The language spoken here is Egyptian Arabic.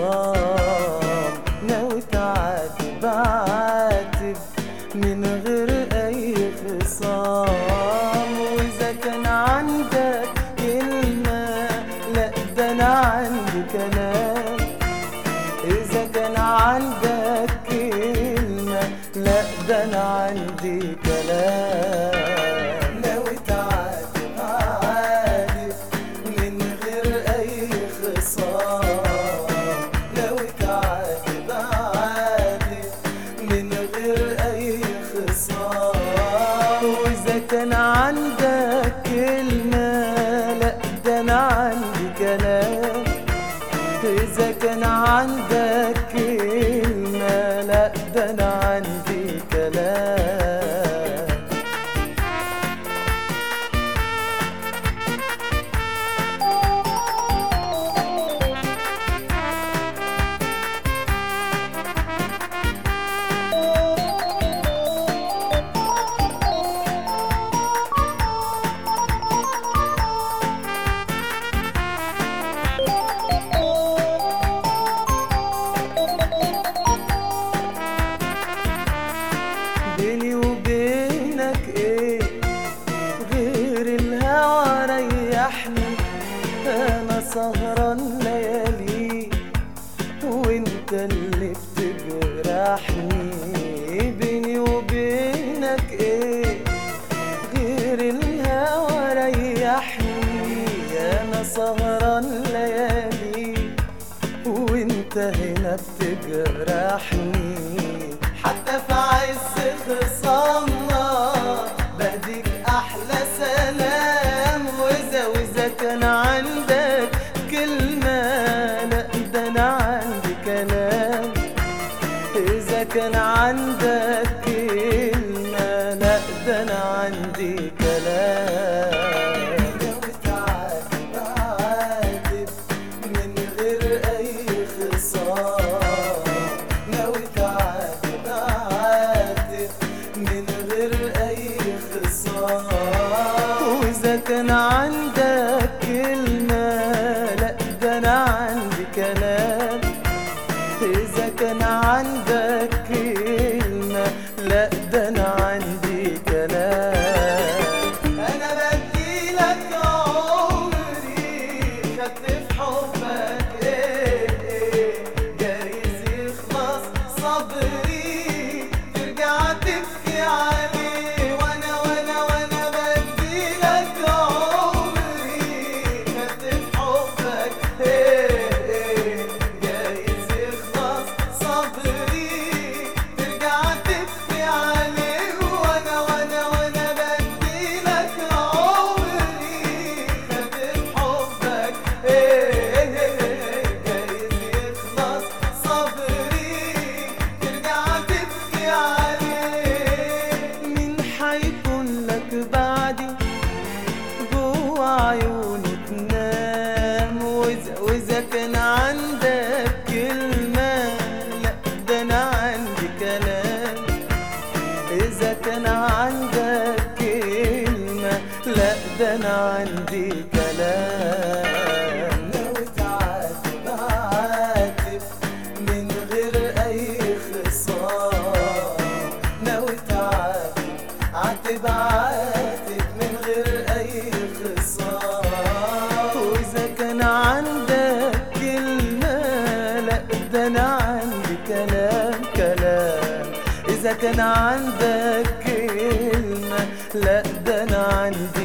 خصام ناوي تعاتب عاتب من غير اي خصام واذا كان عندك كلمة لا ده انا عندي كلام اذا كان عندك كلمة لا ده انا عندي كلام ناوي تعاتب عاتب من غير اي خصام ناوي تعاتب عاتب من غير اي خصام واذا كان عندك كلمة لا ده انا عندي كلام إذا كان عندك كلمة لا ده أنا عندي كلام بيني وبينك ايه غير الهوى ريحني انا سهران ليالي وانت اللي بتجرحني بيني وبينك ايه غير الهوى ريحني انا سهران ليالي وانت هنا بتجرحني حتى في عز خصامنا بديك احلى سلام واذا واذا كان عندك كلمة لا ده انا عندي كلام اذا كان عندك كلمة لا ده انا عندي كلام ناوي تعاتب عاتب من غير اي خصام ناوي تعاتب عاتب من غير اي خصام واذا كان عندك كلمة لا ده انا عندي كلام إذا كان عندك كلمة لا ده أنا عندي كلام أنا بديلك عمري خدت في حبك إيه إيه جايز يخلص صبري ترجع تبكي عليه وأنا وأنا وأنا بديلك عمري خدت في حبك إيه إيه جايز يخلص صبري ترجع تبكي عليه وانا وانا وانا بديلك عمري خدت حبك ايه إيه جايز يخلص صبري ترجع تبكي عليه مين حيكون لك بعدي جوا عيوني تنام واذا واذا كان عندك كلمة لا ده انا عندي كلام اذا كان عندك كلمة لا ده انا عندي كلام ناوي تعاتب عاتب من غير اي خصام ناوي تعاتب عاتب عاتب من غير اي خصام واذا كان عندك كلمة لا ده انا عندي كلام كلام اذا كان عندك كلمة لا ده انا عندي